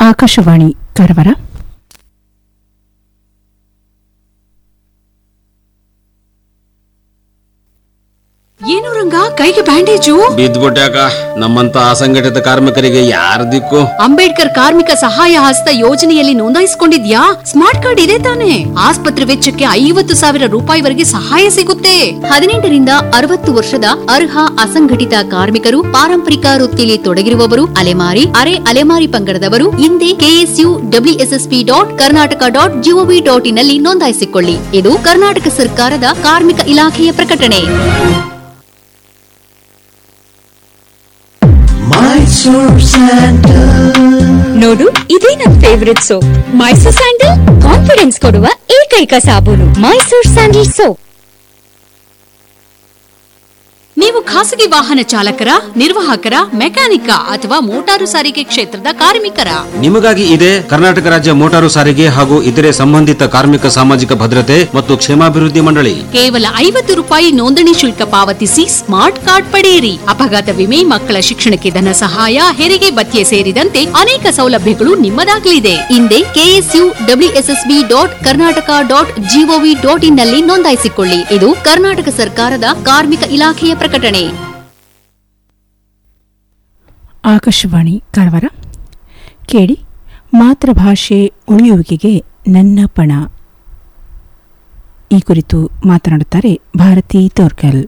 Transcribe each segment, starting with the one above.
ಆಕಾಶವಾಣಿ ಕಾರವಾರ ಏನು ರಂಗ ಕೈಗೆ ಬ್ಯಾಂಡೇಜು ಬಿದ್ದ್ಬಿಟ್ಯಾಕ ನಮ್ಮಂತ ಅಸಂಘಟಿತ ಕಾರ್ಮಿಕರಿಗೆ ಯಾರ ದಿಕ್ಕು ಅಂಬೇಡ್ಕರ್ ಕಾರ್ಮಿಕ ಸಹಾಯ ಹಸ್ತ ಯೋಜನೆಯಲ್ಲಿ ನೋಂದಾಯಿಸಿಕೊಂಡಿದ್ಯಾ ಸ್ಮಾರ್ಟ್ ಕಾರ್ಡ್ ಇದೆ ತಾನೆ ಆಸ್ಪತ್ರೆ ವೆಚ್ಚಕ್ಕೆ ಐವತ್ತು ಸಾವಿರ ರೂಪಾಯಿವರೆಗೆ ಸಹಾಯ ಸಿಗುತ್ತೆ ಹದಿನೆಂಟರಿಂದ ಅರವತ್ತು ವರ್ಷದ ಅರ್ಹ ಅಸಂಘಟಿತ ಕಾರ್ಮಿಕರು ಪಾರಂಪರಿಕ ವೃತ್ತಿಯಲ್ಲಿ ತೊಡಗಿರುವವರು ಅಲೆಮಾರಿ ಅರೆ ಅಲೆಮಾರಿ ಪಂಗಡದವರು ಹಿಂದೆ KSU WSSP dot Karnataka dot GOV dot in ನಲ್ಲಿ ನೋಂದಾಯಿಸಿಕೊಳ್ಳಿ ಇದು ಕರ್ನಾಟಕ ಸರ್ಕಾರದ ಕಾರ್ಮಿಕ ಇಲಾಖೆಯ ಪ್ರಕಟಣೆ ನೋಡು ಇದೇ ನನ್ favourite soap Mysore sandal confidence ಕೊಡುವ ಏಕೈಕ ಸಾಬೂನು ಮೈಸೂರ್ ಸ್ಯಾಂಡಲ್ ಸೋಪ್ ನೀವು ಖಾಸಗಿ ವಾಹನ ಚಾಲಕರ ನಿರ್ವಾಹಕರ ಮೆಕ್ಯಾನಿಕ ಅಥವಾ ಮೋಟಾರು ಸಾರಿಗೆ ಕ್ಷೇತ್ರದ ಕಾರ್ಮಿಕರ ನಿಮಗಾಗಿ ಇದೆ ಕರ್ನಾಟಕ ರಾಜ್ಯ ಮೋಟಾರು ಸಾರಿಗೆ ಹಾಗೂ ಇತರೆ ಸಂಬಂಧಿತ ಕಾರ್ಮಿಕ ಸಾಮಾಜಿಕ ಭದ್ರತೆ ಮತ್ತು ಕ್ಷೇಮಾಭಿವೃದ್ಧಿ ಮಂಡಳಿ ಕೇವಲ ಐವತ್ತು ರೂಪಾಯಿ ನೋಂದಣಿ ಶುಲ್ಕ ಪಾವತಿಸಿ ಸ್ಮಾರ್ಟ್ ಕಾರ್ಡ್ ಪಡೆಯಿರಿ ಅಪಘಾತ ವಿಮೆ ಮಕ್ಕಳ ಶಿಕ್ಷಣಕ್ಕೆ ಧನ ಸಹಾಯ ಹೆರಿಗೆ ಭತ್ಯೆ ಸೇರಿದಂತೆ ಅನೇಕ ಸೌಲಭ್ಯಗಳು ನಿಮ್ಮದಾಗಲಿದೆ ಹಿಂದೆ KSU WSSB dot Karnataka dot GOV dot in ನಲ್ಲಿ ನೋಂದಾಯಿಸಿಕೊಳ್ಳಿ ಇದು ಕರ್ನಾಟಕ ಸರ್ಕಾರದ ಕಾರ್ಮಿಕ ಇಲಾಖೆಯ ಪ್ರಕಟಣೆ ಆಕಾಶವಾಣಿ ಕಾರವಾರ ಕೇಳಿ ಮಾತೃಭಾಷೆ ಉಳಿಯುವಿಕೆಗೆ ನನ್ನ ಪಣ ಈ ಕುರಿತು ಮಾತನಾಡುತ್ತಾರೆ ಭಾರತಿ ತೋರ್ಕಲ್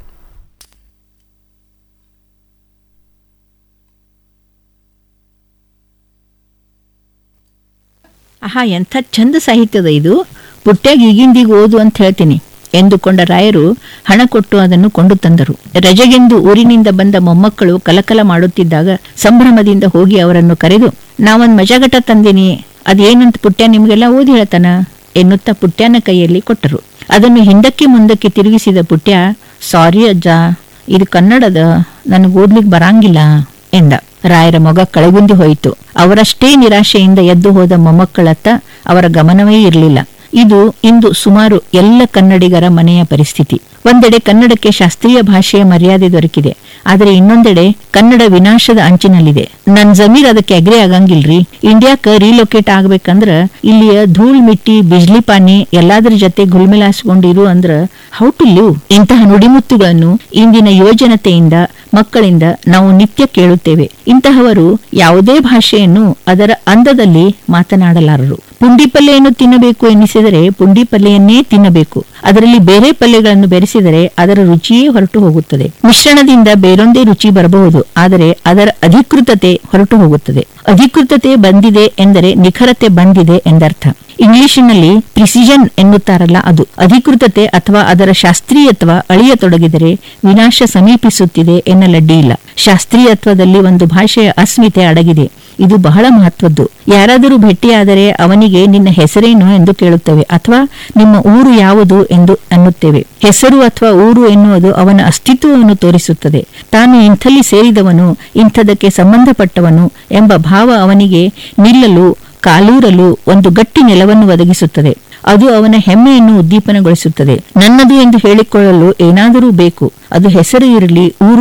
ಆಹಾ ಎಂಥ ಚಂದ ಸಾಹಿತ್ಯದ ಇದು ಪುಟ್ಟ್ಯಾಗ ಈಗಿಂದೀಗ ಓದು ಅಂತ ಹೇಳ್ತೀನಿ ಎಂದುಕೊಂಡ ರಾಯರು ಹಣ ಕೊಟ್ಟು ಅದನ್ನು ಕೊಂಡು ತಂದರು ರಜೆಗೆಂದು ಊರಿನಿಂದ ಬಂದ ಮೊಮ್ಮಕ್ಕಳು ಕಲಕಲ ಮಾಡುತ್ತಿದ್ದಾಗ ಸಂಭ್ರಮದಿಂದ ಹೋಗಿ ಅವರನ್ನು ಕರೆದು ನಾವೊಂದ್ ಮಜಾಗಟ ತಂದಿನಿ ಅದೇನಂತ ಪುಟ್ಯ ನಿಮ್ಗೆಲ್ಲ ಓದಿ ಹೇಳ್ತಾನ ಎನ್ನುತ್ತಾ ಪುಟ್ಯನ ಕೈಯಲ್ಲಿ ಕೊಟ್ಟರು ಅದನ್ನು ಹಿಂದಕ್ಕೆ ಮುಂದಕ್ಕೆ ತಿರುಗಿಸಿದ ಪುಟ್ಯ ಸಾರಿ ಅಜ್ಜ ಇದು ಕನ್ನಡದ ನನಗೆ ಓದ್ಲಿಕ್ಕೆ ಬರಂಗಿಲ್ಲ ಎಂದ ರಾಯರ ಮೊಗ ಕಳೆಗುಂದಿ ಹೋಯಿತು ಅವರಷ್ಟೇ ನಿರಾಶೆಯಿಂದ ಎದ್ದು ಹೋದ ಮೊಮ್ಮಕ್ಕಳತ್ತ ಅವರ ಗಮನವೇ ಇರಲಿಲ್ಲ ಇದು ಇಂದು ಸುಮಾರು ಎಲ್ಲ ಕನ್ನಡಿಗರ ಮನೆಯ ಪರಿಸ್ಥಿತಿ ಒಂದೆಡೆ ಕನ್ನಡಕ್ಕೆ ಶಾಸ್ತ್ರೀಯ ಭಾಷೆಯ ಮರ್ಯಾದೆ ದೊರಕಿದೆ ಆದರೆ ಇನ್ನೊಂದೆಡೆ ಕನ್ನಡ ವಿನಾಶದ ಅಂಚಿನಲ್ಲಿದೆ ನನ್ ಜಮೀರ್ ಅದಕ್ಕೆ ಅಗ್ರಿ ಆಗಂಗಿಲ್ರಿ ಇಂಡಿಯಾಕ ರೀಲೊಕೇಟ್ ಆಗ್ಬೇಕಂದ್ರ ಇಲ್ಲಿಯ ಧೂಳ್ ಮಿಟ್ಟಿ ಬಿಜ್ಲಿ ಪಾನಿ ಎಲ್ಲಾದ್ರ ಜೊತೆ ಗುಲ್ಮೆಲಾಸ್ಕೊಂಡಿರು ಅಂದ್ರ ಹೌ ಟು ಲಿವ್ ಇಂತಹ ನುಡಿಮುತ್ತುಗಳನ್ನು ಇಂದಿನ ಯುವಜನತೆಯಿಂದ ಮಕ್ಕಳಿಂದ ನಾವು ನಿತ್ಯ ಕೇಳುತ್ತೇವೆ ಇಂತಹವರು ಯಾವುದೇ ಭಾಷೆಯನ್ನು ಅದರ ಅಂದದಲ್ಲಿ ಮಾತನಾಡಲಾರರು ಪುಂಡಿ ಪಲ್ಲೆಯನ್ನು ತಿನ್ನಬೇಕು ಎನ್ನಿಸಿದರೆ ಪುಂಡಿ ಪಲ್ಲೆಯನ್ನೇ ತಿನ್ನಬೇಕು ಅದರಲ್ಲಿ ಬೇರೆ ಪಲ್ಯಗಳನ್ನು ಬೆರೆಸಿದರೆ ಅದರ ರುಚಿಯೇ ಹೊರಟು ಹೋಗುತ್ತದೆ ಮಿಶ್ರಣದಿಂದ ಬೇರೊಂದೇ ರುಚಿ ಬರಬಹುದು ಆದರೆ ಅದರ ಅಧಿಕೃತತೆ ಹೊರಟು ಹೋಗುತ್ತದೆ ಅಧಿಕೃತತೆ ಬಂದಿದೆ ಎಂದರೆ ನಿಖರತೆ ಬಂದಿದೆ ಎಂದರ್ಥ ಇಂಗ್ಲಿಶಿನಲ್ಲಿ ಪ್ರಿಸಿಷನ್ ಎನ್ನುತ್ತಾರಲ್ಲ ಅದು ಅಧಿಕೃತತೆ ಅಥವಾ ಅದರ ಶಾಸ್ತ್ರೀಯತ್ವ ಅಳಿಯತೊಡಗಿದರೆ ವಿನಾಶ ಸಮೀಪಿಸುತ್ತಿದೆ ಎನ್ನಲಡ್ಡಿ ಇಲ್ಲ ಶಾಸ್ತ್ರೀಯತ್ವದಲ್ಲಿ ಒಂದು ಭಾಷೆಯ ಅಸ್ಮಿತೆ ಅಡಗಿದೆ ಇದು ಬಹಳ ಮಹತ್ವದ್ದು ಯಾರಾದರೂ ಭೇಟಿಯಾದರೆ ಅವನಿಗೆ ನಿನ್ನ ಹೆಸರೇನು ಎಂದು ಕೇಳುತ್ತೇವೆ ಅಥವಾ ನಿಮ್ಮ ಊರು ಯಾವುದು ಎಂದು ಅನ್ನುತ್ತೇವೆ ಹೆಸರು ಅಥವಾ ಊರು ಎನ್ನುವುದು ಅವನ ಅಸ್ತಿತ್ವವನ್ನು ತೋರಿಸುತ್ತದೆ ತಾನು ಇಂಥಲ್ಲಿ ಸೇರಿದವನು ಇಂಥದಕ್ಕೆ ಸಂಬಂಧಪಟ್ಟವನು ಎಂಬ ಭಾವ ಅವನಿಗೆ ನಿಲ್ಲಲು ಕಾಲೂರಲು ಒಂದು ಗಟ್ಟಿ ನೆಲವನ್ನು ಒದಗಿಸುತ್ತದೆ ಅದು ಅವನ ಹೆಮ್ಮೆಯನ್ನು ಉದ್ದೀಪನಗೊಳಿಸುತ್ತದೆ ನನ್ನದು ಎಂದು ಹೇಳಿಕೊಳ್ಳಲು ಏನಾದರೂ ಬೇಕು ಅದು ಹೆಸರು ಇರಲಿ ಊರು